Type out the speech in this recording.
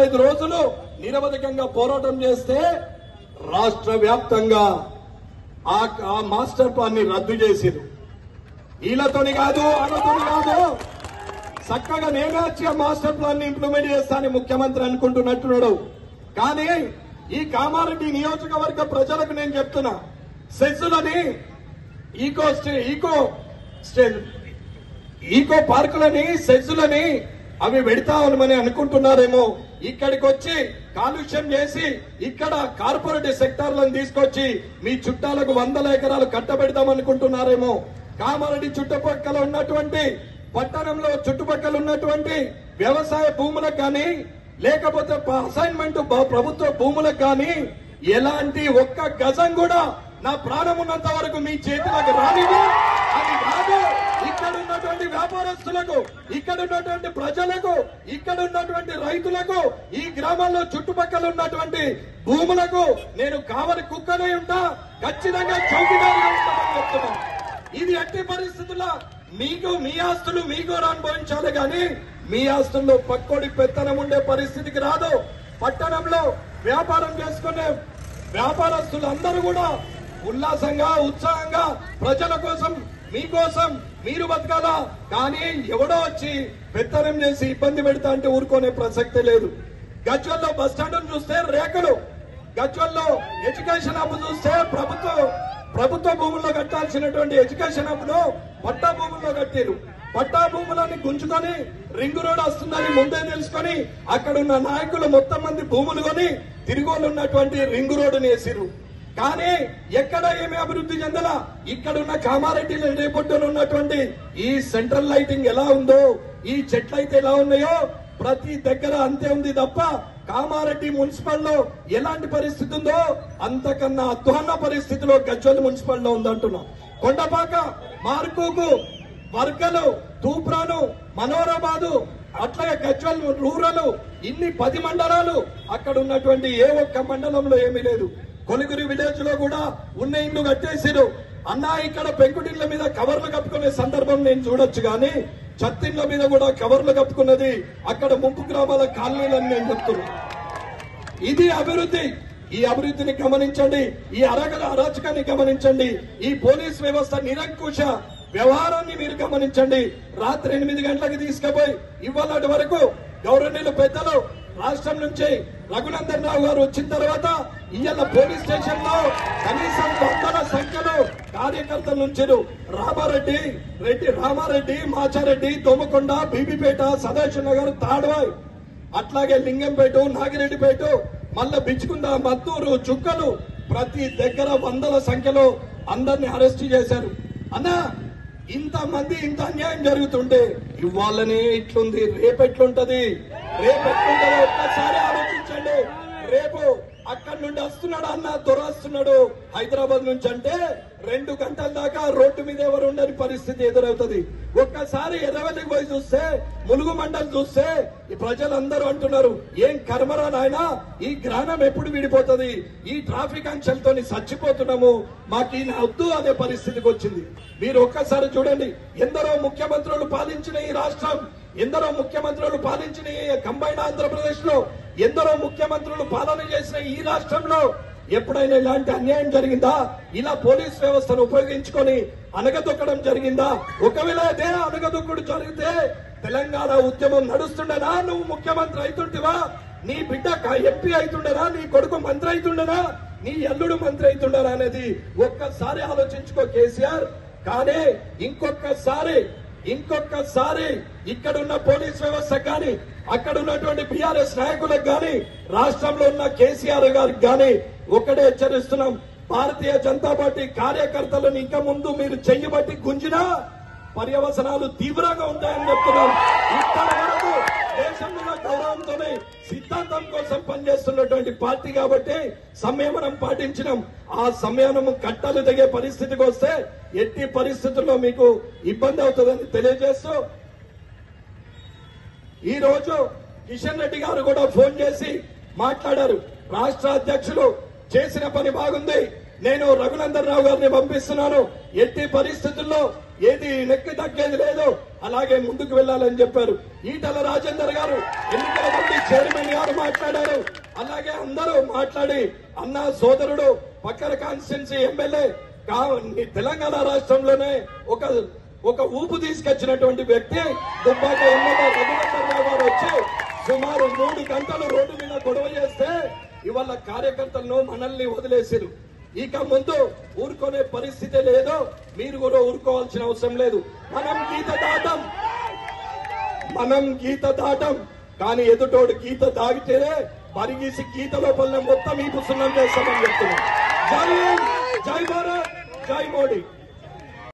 పదహైదు రోజులు నిరవధికంగా పోరాటం చేస్తే రాష్ట్ర వ్యాప్తంగా ఆ ఆ మాస్టర్ ప్లాన్ ని రద్దు చేసిరు వీళ్ళతోని కాదు వాళ్ళతోని కాదు చక్కగా నేనే వచ్చి ఆ మాస్టర్ ప్లాన్ ని ఇంప్లిమెంట్ చేస్తానని ముఖ్యమంత్రి అనుకుంటున్నట్టున్నాడు కానీ ఈ కామారెడ్డి నియోజకవర్గ ప్రజలకు నేను చెప్తున్నా సెజ్జులని eco stay eco stay eco పార్కులని సెజ్జులని అవి పెడతామని అనుకుంటున్నారేమో ఇక్కడికి వచ్చి కాలుష్యం చేసి ఇక్కడ కార్పొరేట్ సెక్టార్లను తీసుకొచ్చి మీ చుట్టాలకు వందల ఎకరాలు కట్టబెడదాం అనుకుంటున్నారేమో కామారెడ్డి చుట్టుపక్కల ఉన్నటువంటి పట్టణంలో చుట్టుపక్కల ఉన్నటువంటి వ్యవసాయ భూములకు కానీ లేకపోతే ప- అసైన్మెంట్ బ- ప్రభుత్వ భూములకు కానీ ఎలాంటి ఒక్క గజం కూడా నా ప్రాణం ఉన్నంత వరకు మీ చేతులకు రానివ్వు అది కాదు ఇక్కడ ఉన్నటువంటి వ్యాపారస్తులకు ఇక్కడ ఉన్నటువంటి ప్రజలకు ఇక్కడ ఉన్నటువంటి రైతులకు ఈ గ్రామాల్లో చుట్టుపక్కల ఉన్నటువంటి భూములకు నేను కావలి కుక్కనే ఉంటా ఖచ్చితంగా చౌకీదారుగా ఉంటామని చెప్తున్నాను ఇది ఎట్టి పరిస్థితుల్లో మీకు మీ ఆస్తులు మీకు అనుభవించాలి గాని మీ ఆస్తుల్లో పక్కోడి పెత్తనం ఉండే పరిస్థితికి రాదు పట్టణంలో వ్యాపారం చేసుకునే వ్యాపారస్తులు అందరూ కూడా ఉల్లాసంగా ఉత్సాహంగా ప్రజల కోసం మీకోసం మీరు బతకాలా కానీ ఎవడో వచ్చి పెత్తనం చేసి ఇబ్బంది పెడతా అంటే ఊరుకునే ప్రసక్తే లేదు గజ్వల్లో బస్ స్టాండ్ చూస్తే రేఖలు గజ్వల్లో ఎడ్యుకేషన్ హబ్ చూస్తే ప్రభుత్వ ప్రభుత్వ భూముల్లో కట్టాల్సినటువంటి ఎడ్యుకేషన్ హబ్ ను పట్టా భూముల్లో కట్టారు పట్టా భూములని గుంజుకొని రింగు రోడ్ వస్తుందని ముందే తెలుసుకొని అక్కడ ఉన్న నాయకులు మొత్తం మంది భూములు కొని తిరిగోలు ఉన్నటువంటి రింగు రోడ్డుని వేసిరు కానీ ఎక్కడ ఏమి అభివృద్ధి చెందల ఇక్కడున్న కామారెడ్డి రేపొట్టున ఉన్నటువంటి ఈ సెంట్రల్ లైటింగ్ ఎలా ఉందో ఈ చెట్లు అయితే ఎలా ఉన్నాయో ప్రతి దగ్గర అంతే ఉంది తప్ప కామారెడ్డి మున్సిపల్ లో ఎలాంటి పరిస్థితి ఉందో అంతకన్నా అధ్వాన్న పరిస్థితిలో గజ్వల్ మున్సిపల్ లో ఉందంటున్నాం కొండపాక మార్కుకు వర్గలు తూప్రాను మనోరాబాదు అట్లాగే గజ్వల్ రూరల్ ఇన్ని పది మండలాలు అక్కడ ఉన్నటువంటి ఏ ఒక్క మండలంలో ఏమీ లేదు కొలుగురి విలేజ్ లో కూడా ఉన్న ఇల్లు కట్టేసిరు అన్నా ఇక్కడ పెంకుటిళ్ల మీద కవర్లు కప్పుకునే సందర్భం నేను చూడొచ్చు గాని చత్తిళ్ల మీద కూడా కవర్లు కప్పుకున్నది అక్కడ ముంపు గ్రామాల కాలనీలని నేను చెప్తున్నా ఇది అభివృద్ధి ఈ అభివృద్ధిని గమనించండి ఈ అరగల అరాచకాన్ని గమనించండి ఈ పోలీస్ వ్యవస్థ నిరంకుశ వ్యవహారాన్ని మీరు గమనించండి రాత్రి ఎనిమిది గంటలకు తీసుకుపోయి ఇవాళ వరకు గౌరవనీయులు పెద్దలు రాష్ట్రం నుంచి రఘునందన్ రావు గారు వచ్చిన తర్వాత ఇవాళ పోలీస్ స్టేషన్ లో కనీసం వందల సంఖ్యలో కార్యకర్తలు నుంచారు రామారెడ్డి రెడ్డి రామారెడ్డి మాచారెడ్డి దోమకొండ బీబీపేట సదాశివ నగర్ తాడ్వాయ్ అట్లాగే లింగంపేట నాగిరెడ్డిపేట మళ్ళా బిచ్చుకుంద మద్దూరు చుక్కలు ప్రతి దగ్గర వందల సంఖ్యలో అందరిని అరెస్ట్ చేశారు అన్నా ఇంత మంది ఇంత అన్యాయం జరుగుతుంటే ఇవాళనే ఇట్లుంది రేపు ఎట్లుంటది రేపు ఎట్లుంటదో ఒక్కసారి ఆలోచించండి రేపు అక్కడి నుండి వస్తున్నాడు అన్న దొర వస్తున్నాడు హైదరాబాద్ నుంచి అంటే రెండు గంటల దాకా రోడ్డు మీద ఎవరు ఉండని పరిస్థితి ఎదురవుతుంది ఒక్కసారి ఎర్రవెల్లికి పోయి చూస్తే ములుగు మండలి చూస్తే ఈ ప్రజలందరూ అంటున్నారు ఏం కర్మరా నాయన ఈ గ్రామం ఎప్పుడు విడిపోతుంది ఈ ట్రాఫిక్ ఆంక్షలతో చచ్చిపోతున్నాము మాకు ఈ వద్దు అనే పరిస్థితికి వచ్చింది మీరు ఒక్కసారి చూడండి ఎందరో ముఖ్యమంత్రులు పాలించిన ఈ రాష్ట్రం ఎందరో ముఖ్యమంత్రులు పాలించిన ఈ కంబైన్ ఆంధ్రప్రదేశ్ లో ఎందరో ముఖ్యమంత్రులు పాలన చేసిన ఈ రాష్ట్రంలో ఎప్పుడైనా ఇలాంటి అన్యాయం జరిగిందా ఇలా పోలీస్ వ్యవస్థను ఉపయోగించుకొని అనగదొక్కడం జరిగిందా ఒకవేళ అదే అనగదొక్కుడు జరిగితే తెలంగాణ ఉద్యమం నడుస్తుండేనా నువ్వు ముఖ్యమంత్రి అవుతుంటివా నీ బిడ్డ క- ఎంపీ అవుతుండేనా నీ కొడుకు మంత్రి అవుతుండేనా నీ అల్లుడు మంత్రి అవుతుండేనా అనేది ఒక్కసారి ఆలోచించుకో కేసీఆర్ కానీ ఇంకొకసారి ఇంకొకసారి ఇక్కడున్న పోలీస్ వ్యవస్థ కానీ అక్కడ ఉన్నటువంటి బీఆర్ఎస్ నాయకులకు కానీ రాష్ట్రంలో ఉన్న కేసీఆర్ గారికి కానీ ఒకటే హెచ్చరిస్తున్నాం భారతీయ జనతా పార్టీ కార్యకర్తలను ఇంకా ముందు మీరు చెయ్యబట్టి గుంజినా పర్యవసనాలు తీవ్రంగా ఉంటాయని చెప్తున్నాం ఇప్పటి వరకు దేశంలో ఉన్న గౌరవంతోనే సిద్ధాంతం కోసం పనిచేస్తున్నటువంటి పార్టీ కాబట్టి సంయమనం పాటించినాం ఆ సంయమనం కట్టలు తెగే పరిస్థితికి వస్తే ఎట్టి పరిస్థితుల్లో మీకు ఇబ్బంది అవుతుందని తెలియజేస్తూ ఈ రోజు కిషన్ రెడ్డి గారు కూడా ఫోన్ చేసి మాట్లాడారు రాష్ట్ర అధ్యక్షులు చేసిన పని బాగుంది నేను రఘునందన్ రావు గారిని పంపిస్తున్నాను ఎట్టి పరిస్థితుల్లో ఏది నెక్కి తగ్గేది లేదు అలాగే ముందుకు వెళ్ళాలని చెప్పారు ఈటల రాజేందర్ గారు ఎన్నికల కమిటీ చైర్మన్ గారు మాట్లాడారు అలాగే అందరూ మాట్లాడి అన్న సోదరుడు పక్కన కాన్స్టిట్యున్సీ ఎమ్మెల్యే కా- ఈ తెలంగాణ రాష్ట్రంలోనే ఒక ఒక ఊపు తీసుకొచ్చినటువంటి వ్యక్తి దుబ్బాక ఎమ్మెల్యే రఘునందన్ రావు గారు వచ్చి సుమారు మూడు గంటలు రోడ్డు మీద గొడవ చేస్తే ఇవాళ కార్యకర్తలను మనల్ని వదిలేసిరు ఇక ముందు ఊరుకునే పరిస్థితి లేదు మీరు కూడా ఊరుకోవాల్సిన అవసరం లేదు మనం గీత దాటం మనం గీత దాటం కానీ ఎదుటోడు గీత దాగితేనే పరిగీసి గీత లోపలనే మొత్తం ఈ పుస్తకం చేస్తామని చెప్తున్నాం జై హింద్, జై భారత్ జై మోడీ